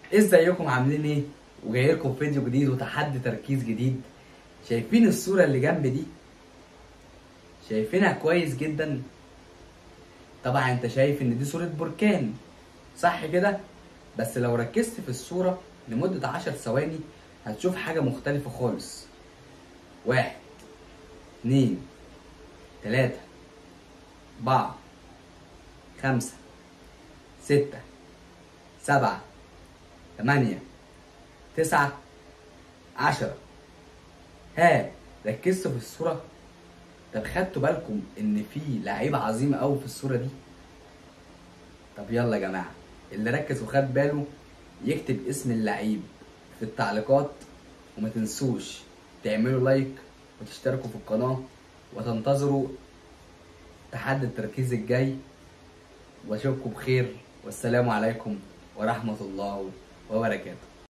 ازيكم عاملين ايه وجاي لكم فيديو جديد وتحدي تركيز جديد شايفين الصوره اللي جنب دي شايفينها كويس جدا طبعا انت شايف ان دي صوره بركان صح كده بس لو ركزت في الصوره لمده عشر ثواني هتشوف حاجه مختلفه خالص واحد اتنين تلاته اربعه خمسه سته سبعه تمانية تسعة عشرة ها ركزتوا في الصورة طب خدتوا بالكم ان في لعيب عظيم قوي في الصورة دي طب يلا يا جماعة اللي ركز وخد باله يكتب اسم اللعيب في التعليقات وما تنسوش تعملوا لايك وتشتركوا في القناة وتنتظروا تحدي التركيز الجاي واشوفكم بخير والسلام عليكم ورحمة الله وبركاته